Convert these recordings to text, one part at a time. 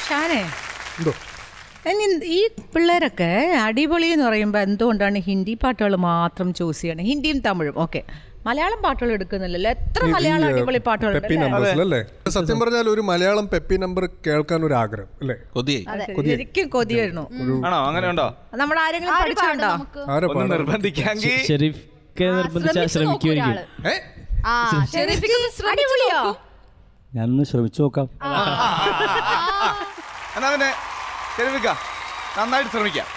ഷാനെ എന്തോ ഇനി ഈ പിള്ളേരൊക്കെ അടിപൊളി എന്ന് പറയുമ്പോൾ എന്തുകൊണ്ടാണ് ഹിന്ദി പാട്ടുകൾ മാത്രം ചൂസ് ചെയ്യണത് ഹിന്ദിയും തമിഴും ഓക്കെ മലയാളം പാട്ടുകൾ എടുക്കുന്നില്ലല്ലോ എത്ര മലയാളം അടിപൊളി പാട്ടുകളുണ്ട് പെപ്പി നമ്പേഴ്സ് അല്ലേ സത്യം പറഞ്ഞാൽ ഒരു മലയാളം പെപ്പി നമ്പർ കേൾക്കാൻ ഒരു ആഗ്രഹം അല്ലേ കൊതിയായി ശരിക്കും കൊതി വരുന്നു ആണോ അങ്ങനെ ഉണ്ടോ നമ്മൾ ആരെങ്കിലും പഠിച്ചുണ്ടോ ആരെ ഒന്ന് പാടാ? നിർബന്ധിക്കാമെങ്കിൽ ഷെരീഫ് കെ നിർബന്ധിച്ചാൽ ശ്രമിക്കുമായിരിക്കും ഏ? ആ അടിപൊളിയോ ഞാനൊന്ന് ശ്രമിച്ചു നോക്കാം എന്നാ പിന്നെ ശരിവിക്ക നന്നായിട്ട് ശ്രമിക്കാം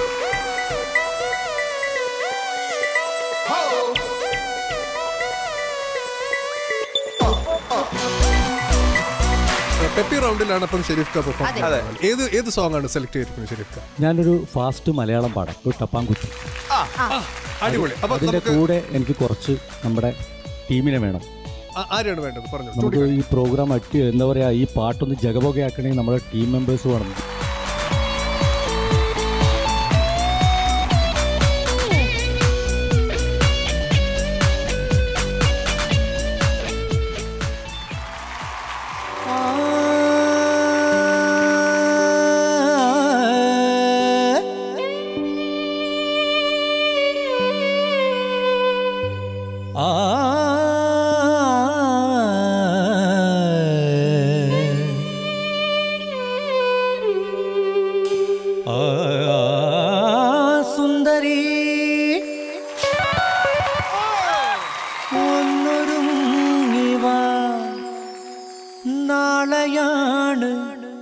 പെപ്പി റൗണ്ടിലാണ് അപ്പം ഷെരീഫ് ക പെർഫോം അതെ. ഏത് ഏത് സോങ് ആണ് സെലക്ട് ചെയ്തിരിക്കുന്നത് ഷെരീഫ് ക ഞാനൊരു ഫാസ്റ്റ് മലയാളം പാടാം ഒരു ടപ്പാങ്കുത്തി അടിപൊളി അപ്പൊ അതിന്റെ നമുക്ക് കൂടെ എനിക്ക് കുറച്ച് നമ്മുടെ ടീമിനെ വേണം ആ- ആരെയാണ് വേണ്ടത് പറഞ്ഞു നമുക്ക് ഈ പ്രോഗ്രാം അറ്റ് എന്താ പറയാ ഈ പാട്ടൊന്ന് ജഗബോഗയാക്കണമെങ്കിൽ നമ്മുടെ ടീം മെമ്പേഴ്സ് വേണം സുന്ദരി ഒന്നൊരുങ്ങിവ നാളെയാണ്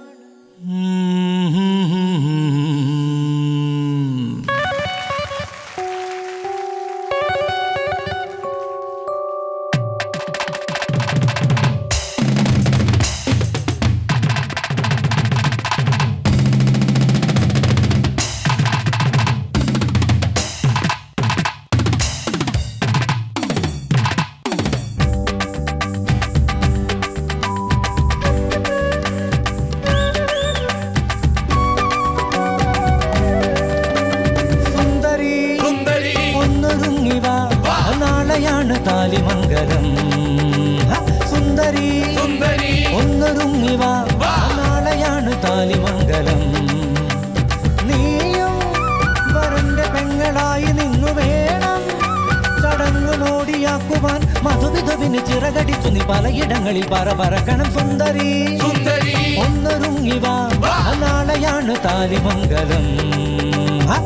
സുന്ദരി ഒന്നൊരുങ്ങിവ നാളെയാണ് താലിമംഗലം ഹ, സുന്ദരി ഒന്നൊരുങ്ങിവ നാളെയാണ് താലിമംഗലം നീയും വരന്റെ പെങ്ങളായി നിന്നു വേണം ചടങ്ങു നോടിയാക്കുവാൻ മധുവിധുവിന് ചിറകടിച്ചു നീ പലയിടങ്ങളിൽ പറ പറക്കണം സുന്ദരി ഒന്നൊരുങ്ങിവ നാളെയാണ് താലിമംഗലം ഹ,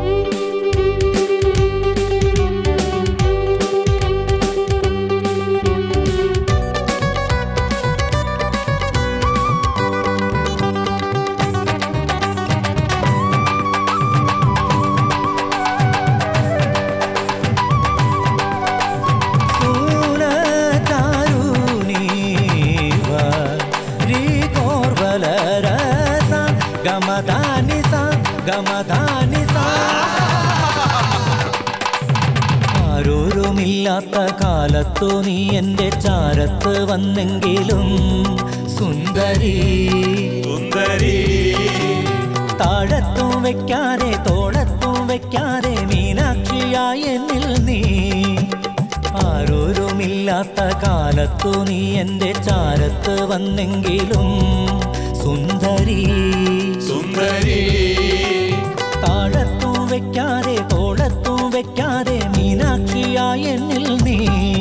ആരോരുമില്ലാത്ത കാലത്തു നീ എന്റെ ചാരത്ത് വന്നെങ്കിലും സുന്ദരി സുന്ദരി താഴത്തും വെക്കാതെ തോളത്തും വെക്കാതെ മീനാക്ഷിയായ എന്നിൽ നീ ആരോരുമില്ലാത്ത കാലത്തു നീ എന്റെ ചാരത്ത് വന്നെങ്കിലും സുന്ദരി സുന്ദരി താഴത്തും വെക്കാതെ തോളത്തും വെക്കാതെ മീനാക്ഷിയായ എന്നിൽ നീ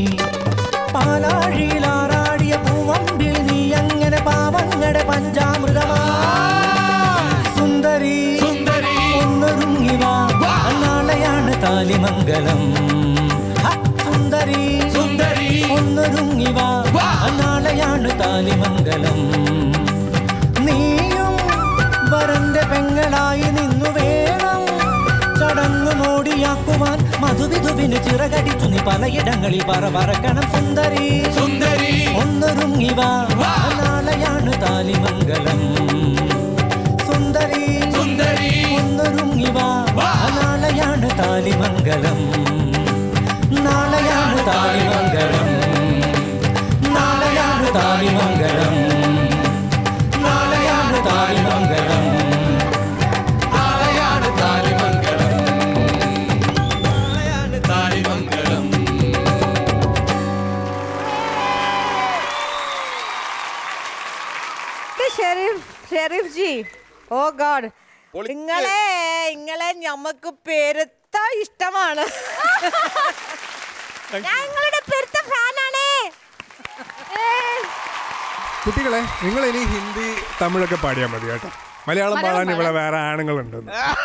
പാലാഴിയിലാറാടിയ പൂവമ്പിൽ നീ അങ്ങനെ പാവങ്ങളുടെ പഞ്ചാമൃതമാ സുന്ദരി സുന്ദരി ഒന്നൊരുങ്ങിവാ നാളെയാണ് താലിമംഗലം ഹ, സുന്ദരി സുന്ദരി ഒന്നൊരുങ്ങിവാ നാളെയാണ് താലിമംഗലം നീയും വരന്റെ പെങ്ങളായി നിന്നു വേണം ചടങ്ങു നോടിയാക്കുവാൻ മധുവിധുവിന് ചിറകടിച്ചു നീ പലയിടങ്ങളിൽ പറ പറക്കണം സുന്ദരി സുന്ദരി ഒന്നൊരുങ്ങിവ നാളെയാണ് താലിമംഗലം സുന്ദരി സുന്ദരി ഒന്നൊരുങ്ങിവ നാളെയാണ് താലിമംഗലം നാളെയാണ് താലിമംഗലം നാളെയാണ് താലിമംഗലം നാളെയാണ് താലിമംഗലം നാളെയാണ് താലിമംഗലം നാളെയാണ് താലിമംഗലം ഇത് ഷെരീഫ് ഷെരീഫ് ജി ഓ ഗോഡ് നിങ്ങളെ നിങ്ങളെ ഞമ്മക്ക് പെരുത്ത ഇഷ്ടമാണ് ഞാൻ നിങ്ങളുടെ പെരുത്ത ഫാനാണ് കുട്ടികളെ നിങ്ങൾ ഇനി ഹിന്ദി തമിഴൊക്കെ പാടിയാൽ മതി കേട്ടോ മലയാളം പാടാൻ ഇവിടെ വേറെ ആണുങ്ങളുണ്ട്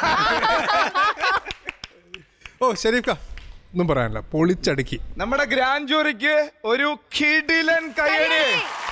ഓ ഷെരീഫ്ക ഒന്നും പറയാനില്ല പൊളിച്ചടുക്കി നമ്മുടെ ഗ്രാൻഡ് ജൂറിക്ക് ഒരു കിടിലൻ കയ്യടി